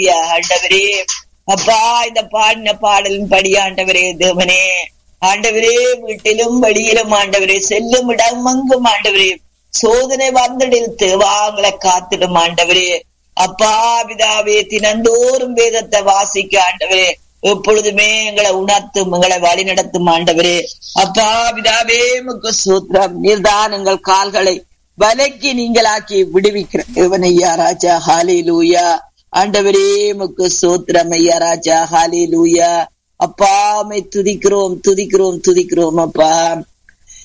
ஆண்டவரே அப்பா இந்த பாடின பாடலின் படி ஆண்டவரே தேவனே ஆண்டவரே வீட்டிலும் வெளியிலும் ஆண்டவரே செல்லும் இடமங்கும் ஆண்டவரே சோதனை வந்தடில் தேவாங்களை காத்திடும் ஆண்டவரே அப்பா பிதாவே தினந்தோறும் வேதத்தை வாசிக்க ஆண்டவரே எப்பொழுதுமே எங்களை உணர்த்தும் எங்களை வழி நடத்தும் ஆண்டவரே அப்பா பிதாவே முக்கு சூத்திரம் நீர்தான் எங்கள் கால்களை வலைக்கு நீங்களாக்கி விடுவிக்கிற தேவன் ஐயா ராஜா ஹாலே லூயா ஆண்டவரே முக்கு சூத்திரம் ஐயா ராஜா ஹாலே லூயா அப்பாமை துதிக்கிறோம் துதிக்கிறோம் துதிக்கிறோம் அப்பா